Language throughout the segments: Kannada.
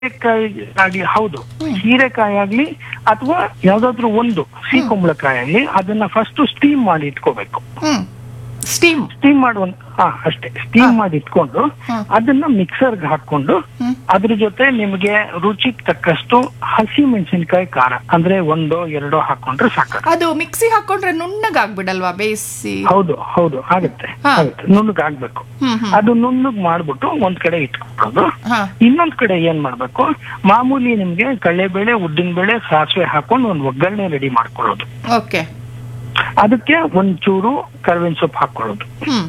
ಹೀರೆಕಾಯಿ ಆಗ್ಲಿ ಹೌದು ಹೀರೆಕಾಯಿ ಆಗ್ಲಿ ಅಥವಾ ಯಾವ್ದಾದ್ರು ಒಂದು ಸಿಹಿ ಕುಂಬಳಕಾಯಿ ಆಗ್ಲಿ ಅದನ್ನ ಫಸ್ಟ್ ಸ್ಟೀಮ್ ಮಾಡಿ ಇಟ್ಕೋಬೇಕು ಹ್ಮ್ ಸ್ಟೀಮ್ ಸ್ಟೀಮ್ ಮಾಡುವ ಹಾ ಅಷ್ಟೇ ಸ್ಟೀಮ್ ಮಾಡಿ ಇಟ್ಕೊಂಡು ಹ್ಮ್. ಅದನ್ನ ಮಿಕ್ಸರ್ಗೆ ಹಾಕೊಂಡು ಹ್ಮ್. ಅದ್ರ ಜೊತೆ ನಿಮಗೆ ರುಚಿಗೆ ತಕ್ಕಷ್ಟು ಹಸಿ ಮೆಣಸಿನಕಾಯಿ ಖಾರ ಅಂದ್ರೆ ಒಂದೋ ಎರಡೋ ಹಾಕೊಂಡ್ರೆ ಸಾಕು ಅದು ಮಿಕ್ಸಿ ಹಾಕೊಂಡ್ರೆ ನುಣ್ಣಗಾಗ್ಬಿಡಲ್ವಾ ಬೇಯಿಸಿ ಹೌದು ಹೌದು ಆಗುತ್ತೆ ಹಾ. ಆಗುತ್ತೆ ನುಣ್ಣಗ್ ಆಗ್ಬೇಕು ಹ್ಮ್ ಹ್ಮ್ ಅದು ನುಣ್ಣಗ್ ಮಾಡ್ಬಿಟ್ಟು ಒಂದ್ ಕಡೆ ಇಟ್ಕೊಳ್ಳೋದು ಹಾ ಇನ್ನೊಂದ್ ಕಡೆ ಏನ್ ಮಾಡ್ಬೇಕು ಮಾಮೂಲಿ ನಿಮ್ಗೆ ಕಡಲೆಬೇಳೆ ಉದ್ದಿನಬೇಳೆ ಸಾಸಿವೆ ಹಾಕೊಂಡು ಒಂದ್ ಒಗ್ಗರಣೆ ರೆಡಿ ಮಾಡ್ಕೊಳ್ಳೋದು ಓಕೆ ಅದಕ್ಕೆ ಒಂಚೂರು ಕರ್ಬೇವಿನ ಸೊಪ್ಪು ಹಾಕೊಳ್ಳೋದು ಹ್ಮ್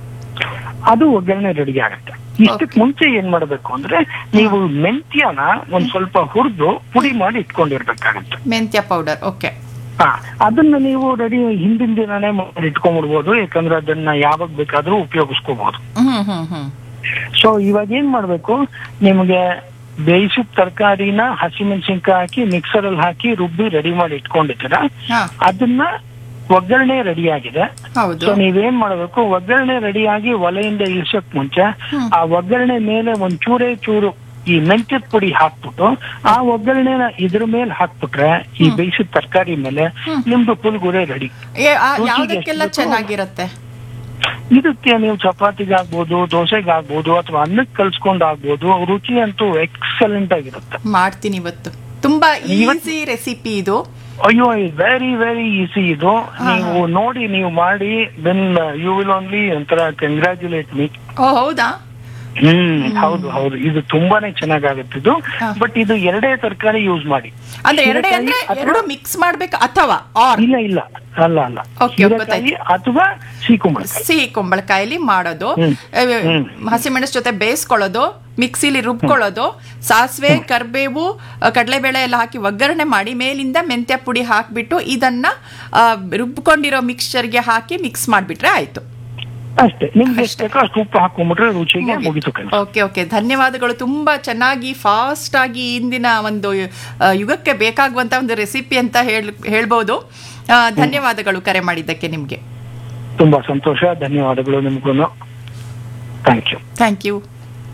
ಅದು ಒಗ್ಗರಣೆ ರೆಡಿ ಆಗುತ್ತೆ ಇಷ್ಟಕ್ ಮುಂಚೆ ಏನ್ ಮಾಡ್ಬೇಕು ಅಂದ್ರೆ ನೀವು ಮೆಂತ್ಯನ ಒಂದ್ ಸ್ವಲ್ಪ ಹುರಿದು ಪುಡಿ ಮಾಡಿ ಇಟ್ಕೊಂಡಿರ್ಬೇಕಾಗತ್ತೆ ಮೆಂತ್ಯ ಪೌಡರ್ ಓಕೆ ಹಾ ಅದನ್ನ ನೀವು ರೆಡಿ ಹಿಂದಿನ ದಿನನೇ ಮಾಡಿ ಇಟ್ಕೊಂಡ್ಬಿಡ್ಬೋದು ಯಾಕಂದ್ರೆ ಅದನ್ನ ಯಾವಾಗ ಬೇಕಾದ್ರೂ ಉಪಯೋಗಿಸ್ಕೋಬಹುದು ಹ್ಮ್ ಹ್ಮ್ ಹ್ಮ್ ಸೊ ಇವಾಗ ಏನ್ ಮಾಡ್ಬೇಕು ನಿಮ್ಗೆ ಬೇಯಿಸಿದ ತರಕಾರಿನ ಹಸಿಮೆಣಸಿನ್ಕಾಯಿ ಹಾಕಿ ಮಿಕ್ಸರ್ ಅಲ್ಲಿ ಹಾಕಿ ರುಬ್ಬಿ ರೆಡಿ ಮಾಡಿ ಇಟ್ಕೊಂಡಿದ್ದೀರಾ ಹಾ ಅದನ್ನ ಒಗ್ಗರಣೆ ರೆಡಿ ಆಗಿದೆ ಹೌದು ಸೊ ನೀವೇನ್ ಮಾಡ್ಬೇಕು ಒಗ್ಗರಣೆ ರೆಡಿ ಆಗಿ ಒಲೆಯಿಂದ ಇಳಿಸಕ್ ಮುಂಚೆ ಹ್ಮ್. ಆ ಒಗ್ಗರಣೆ ಮೇಲೆ ಒಂದ್ ಚೂರೇ ಚೂರು ಈ ಮೆಂತ್ಯದ ಪುಡಿ ಹಾಕ್ಬಿಟ್ಟು ಆ ಒಗ್ಗರಣೆನ ಇದ್ರ ಮೇಲೆ ಹಾಕ್ಬಿಟ್ರೆ ಈ ಬೇಯಿಸಿದ ತರಕಾರಿ ಮೇಲೆ ಹ್ಮ್. ನಿಮ್ದು ಪುಲ್ಗುರೆ ರೆಡಿ ಏ, ಆ, ರುಚಿಗೆ ಯಾವ್ದಕ್ಕೆಲ್ಲ ಎಷ್ಟು ಬೇಕೋ? ಚೆನ್ನಾಗಿರತ್ತೆ ಇದಕ್ಕೆ ನೀವು ಚಪಾತಿಗಾಗ್ಬೋದು ದೋಸೆಗಾಗ್ಬೋದು ಅಥವಾ ಅನ್ನಕ್ಕೆ ಕಲ್ಸ್ಕೊಂಡ್ ಆಗ್ಬೋದು ರುಚಿ ಅಂತೂ ಎಕ್ಸಲೆಂಟ್ ಆಗಿರುತ್ತೆ ಮಾಡ್ತೀನಿ ಇವತ್ತು ತುಂಬಾ ಇವತ್ತು- ಈಸಿ ರೆಸಿಪಿ ಇದು ಅಯ್ಯೋ ವೆರಿ ವೆರಿ ಈಸಿ ಇದು ನೀವು ನೋಡಿ ನೀವು ಮಾಡಿ ದೆನ್ ಯು ವಿಲ್ ಓನ್ಲಿ ಒಂಥರ ಕಂಗ್ರಾಚುಲೇಟ್ ಮೀ ಓ ಹೌದಾ ಹ್ಮ್ ಹೌದು ಹೌದು ಇದು ತುಂಬಾನೇ ಚೆನ್ನಾಗಾಗುತ್ತೆ ಇದು ಹಾ. ಬಟ್ ಇದು ಎರಡೇ ತರಕಾರಿ ಯೂಸ್ ಮಾಡಿ ಅಂದ್ರೆ ಎರಡೇ ಹೀರೆಕಾಯಿ ಅಂದ್ರೆ ಅಥವಾ- ಎರಡು ಮಿಕ್ಸ್ ಮಾಡ್ಬೇಕು ಅಥವಾ ಆರ್ ಇಲ್ಲ ಇಲ್ಲ ಅಲ್ಲ ಅಲ್ಲ Okay, ಹೀರೆಕಾಯಿ ಗೊತ್ತಾಯ್ತು. ಅಥವಾ ಸಿಹಿಕುಂಬಳಕಾಯಿ ಸಿಹಿ ಕುಂಬಳಕಾಯಿಲಿ ಮಾಡೋದು ಹ್ಮ್. ಹ್ಮ್. ಹಸಿಮೆಣಸು ಜೊತೆ ಬೇಯಿಸ್ಕೊಳ್ಳೋದು ಮಿಕ್ಸಿಲಿ ರುಬ್ಕೊಳ್ಳೋದು ಸಾಸಿವೆ ಕರ್ಬೇವು ಆ, ಕಡಲೆಬೇಳೆ ಎಲ್ಲ ಹಾಕಿ ಒಗ್ಗರಣೆ ಮಾಡಿ ಮೇಲಿಂದ ಮೆಂತ್ಯ ಪುಡಿ ಹಾಕ್ಬಿಟ್ಟು ಇದನ್ನ ಆ, ರುಬ್ಕೊಂಡಿರೋ ಮಿಕ್ಸ್ಚರ್ಗೆ ಹಾಕಿ ಮಿಕ್ಸ್ ಮಾಡ್ಬಿಟ್ರೆ ಆಯ್ತು ಅಷ್ಟೇ ನಿಮ್ಗೆ ಎಷ್ಟು ಬೇಕೋ ಅಷ್ಟು ಉಪ್ಪು ಹಾಕೊಂಡ್ಬಿಟ್ರೆ ರುಚಿಗೆ ಮುಗಿತು ಕೆಲಸ ಓಕೆ ಓಕೆ ಧನ್ಯವಾದಗಳು ತುಂಬಾ ಚೆನ್ನಾಗಿ ಫಾಸ್ಟ್ ಆಗಿ ಇಂದಿನ ಒಂದು ಆ, ಯುಗಕ್ಕೆ ಬೇಕಾಗುವಂತ ಒಂದು ರೆಸಿಪಿ ಅಂತ ಹೇಳ್ ಹೇಳ್ಬೋದು ಆ, ಧನ್ಯವಾದಗಳು ಕರೆ ಮಾಡಿದ್ದಕ್ಕೆ ನಿಮ್ಗೆ ತುಂಬಾ ಸಂತೋಷ ಧನ್ಯವಾದಗಳು ನಿಮ್ಗೂ ಥ್ಯಾಂಕ್ ಯು ಥ್ಯಾಂಕ್ ಯು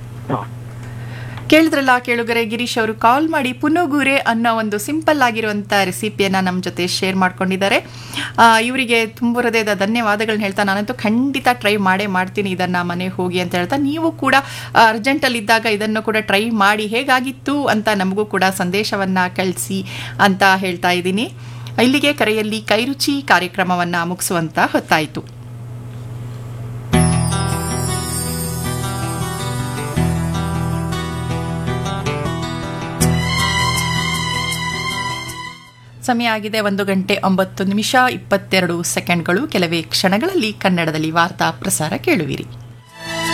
ಕೇಳಿದ್ರಲ್ಲ ಕೇಳುಗರೆ ಗಿರೀಶ್ ಅವರು ಕಾಲ್ ಮಾಡಿ ಪುನಗುರೆ ಅನ್ನೋ ಒಂದು ಸಿಂಪಲ್ ಆಗಿರುವಂಥ ರೆಸಿಪಿಯನ್ನು ನಮ್ಮ ಜೊತೆ ಶೇರ್ ಮಾಡ್ಕೊಂಡಿದ್ದಾರೆ ಆ, ಇವರಿಗೆ ತುಂಬ ಹೃದಯದ ಧನ್ಯವಾದಗಳನ್ನ ಹೇಳ್ತಾ ನಾನಂತೂ ಖಂಡಿತ ಟ್ರೈ ಮಾಡೇ ಮಾಡ್ತೀನಿ ಇದನ್ನು ಮನೆಗೆ ಹೋಗಿ ಅಂತ ಹೇಳ್ತಾ ನೀವು ಕೂಡ ಅರ್ಜೆಂಟಲ್ಲಿದ್ದಾಗ ಇದನ್ನು ಕೂಡ ಟ್ರೈ ಮಾಡಿ ಹೇಗಾಗಿತ್ತು ಅಂತ ನಮಗೂ ಕೂಡ ಸಂದೇಶವನ್ನು ಕಳಿಸಿ ಅಂತ ಹೇಳ್ತಾ ಇದ್ದೀನಿ ಇಲ್ಲಿಗೆ ಕರೆಯಲ್ಲಿ ಕೈರುಚಿ ಕಾರ್ಯಕ್ರಮವನ್ನು ಮುಗಿಸುವಂತ ಹೊತ್ತಾಯಿತು ಸಮಯ ಆಗಿದೆ ಒಂದು ಗಂಟೆ ಒಂಬತ್ತು ನಿಮಿಷ ಇಪ್ಪತ್ತೆರಡು ಸೆಕೆಂಡ್ಗಳು ಕೆಲವೇ ಕ್ಷಣಗಳಲ್ಲಿ ಕನ್ನಡದಲ್ಲಿ ವಾರ್ತಾ ಪ್ರಸಾರ ಕೇಳುವಿರಿ